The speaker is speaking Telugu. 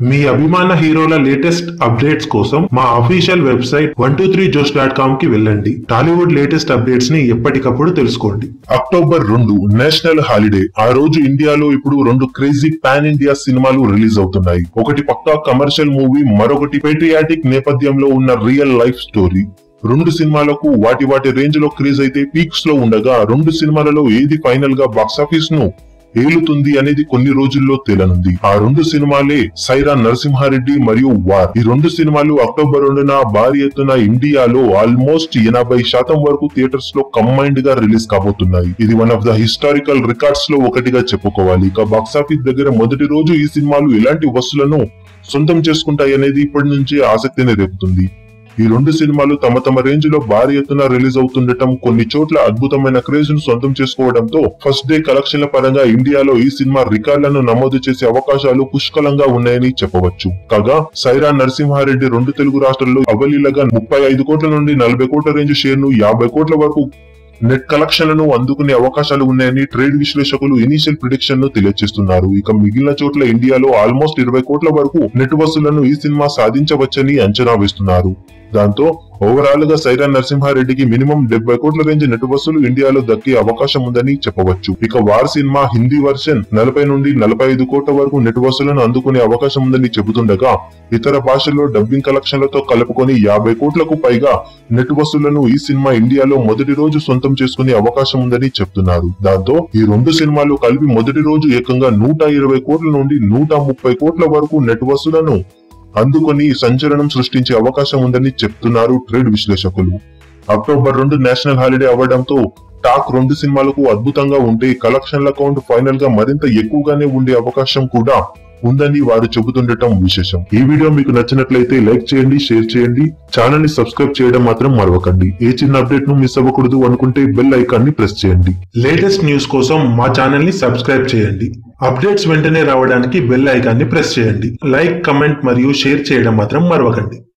మీ అభిమాన హీరోల లేటెస్ట్ అప్డేట్స్ కోసం మా official website one two three జోస్ డాట్ కామ్ కి వెళ్ళండి టాలీవుడ్ లేటెస్ట్ అప్డేట్స్ ని ఎప్పటికప్పుడు తెలుసుకోండి అక్టోబర్ రెండు నేషనల్ హాలిడే ఆ రోజు ఇండియాలో ఇప్పుడు రెండు క్రేజీ పాన్ ఇండియా సినిమాలు రిలీజ్ అవుతున్నాయి ఒకటి పక్కా కమర్షియల్ మూవీ మరొకటి పేట్రియాటిక్ నేపథ్యంలో ఉన్న రియల్ లైఫ్ స్టోరీ రెండు సినిమాలకు వాటి వాటి రేంజ్ లో క్రేజ్ అయితే పీక్స్ లో ఉండగా రెండు సినిమాలలో ఏది ఫైనల్ గా బాక్సాఫీస్ ను ఏలుతుంది అనేది కొన్ని రోజుల్లో తేలనుంది ఆ రెండు సినిమాలే సైరా నరసింహారెడ్డి మరియు వార్ ఈ రెండు సినిమాలు అక్టోబర్ రెండున భారీ ఎత్తున ఇండియాలో ఆల్మోస్ట్ ఎనభై శాతం వరకు థియేటర్స్ లో కంబైన్డ్ గా రిలీజ్ కాబోతున్నాయి ఇది one of the historical records లో ఒకటిగా చెప్పుకోవాలి ఇక బాక్సాఫీస్ దగ్గర మొదటి రోజు ఈ సినిమాలు ఎలాంటి వస్తువులను సొంతం చేసుకుంటాయి అనేది ఇప్పటి నుంచి ఆసక్తిని రేపుతుంది ఈ రెండు సినిమాలు తమ తమ రేంజ్ లో భారీ ఎత్తున రిలీజ్ అవుతుండటం కొన్ని చోట్ల అద్భుతమైన క్రేజ్ ను సొంతం చేసుకోవడంతో ఫస్ట్ డే కలెక్షన్ల పరంగా ఇండియాలో ఈ సినిమా రికార్డులను నమోదు చేసే అవకాశాలు పుష్కలంగా ఉన్నాయని చెప్పవచ్చు కాగా సైరా నరసింహారెడ్డి రెండు తెలుగు రాష్ట్రాల్లో అవలీలగా ముప్పై ఐదు కోట్ల నుండి నలభై కోట్ల రేంజ్ షేర్ ను యాభై కోట్ల వరకు నెట్ కలెక్షన్లను అందుకునే అవకాశాలు ఉన్నాయని ట్రేడ్ విశ్లేషకులు ఇనీషియల్ ప్రిడిక్షన్ ను తెలియజేస్తున్నారు ఇక మిగిలిన చోట్ల ఇండియాలో ఆల్మోస్ట్ ఇరవై కోట్ల వరకు నెట్ వసూళ్లను ఈ సినిమా సాధించవచ్చని అంచనా వేస్తున్నారు దాంతో ఓవరాల్ గా సైరా నరసింహారెడ్డికి మినిమం డెబ్బై కోట్ల రేంజ్ నెట్ వసూలు ఇండియాలో దక్కే అవకాశం ఉందని చెప్పవచ్చు ఇక వార్ సినిమా హిందీ వర్షన్ నలభై నుండి నలభై ఐదు కోట్ల వరకు నెట్ వసూలను అందుకునే అవకాశం ఉందని చెబుతుండగా ఇతర భాషల్లో డబ్బింగ్ కలెక్షన్లతో కలుపుకొని యాభై కోట్లకు పైగా నెట్ వసూళ్లను ఈ సినిమా ఇండియాలో మొదటి రోజు సొంతం చేసుకునే అవకాశం ఉందని చెప్తున్నారు దాంతో ఈ రెండు సినిమాలు కలిపి మొదటి రోజు ఏకంగా నూట ఇరవై కోట్ల నుండి నూట ముప్పై కోట్ల వరకు నెట్ వసూలను అందుకొని సంచలనం సృష్టించే అవకాశం ఉందని చెప్తున్నారు ట్రేడ్ విశ్లేషకులు అక్టోబర్ రెండు నేషనల్ హాలిడే అవ్వడంతో టాక్ రెండు సినిమాలకు అద్భుతంగా ఉంటే కలెక్షన్ల కౌంట్ ఫైనల్ గా మరింత ఎక్కువగానే ఉండే అవకాశం కూడా ఉందని వారు చెబుతుండటం విశేషం ఈ వీడియో మీకు నచ్చినట్లయితే లైక్ చేయండి షేర్ చేయండి ఛానల్ ని సబ్స్క్రైబ్ చేయడం మాత్రం మరవకండి ఏ చిన్న అప్డేట్ ను మిస్ అవ్వకూడదు అనుకుంటే బెల్ ఐకాన్ ని ప్రెస్ చేయండి లేటెస్ట్ న్యూస్ కోసం మా ఛానల్ ని సబ్స్క్రైబ్ చేయండి అప్డేట్స్ వెంటనే రావడానికి బెల్ ఐకాన్ ని ప్రెస్ చేయండి లైక్ కమెంట్ మరియు షేర్ చేయడం మాత్రం మరవకండి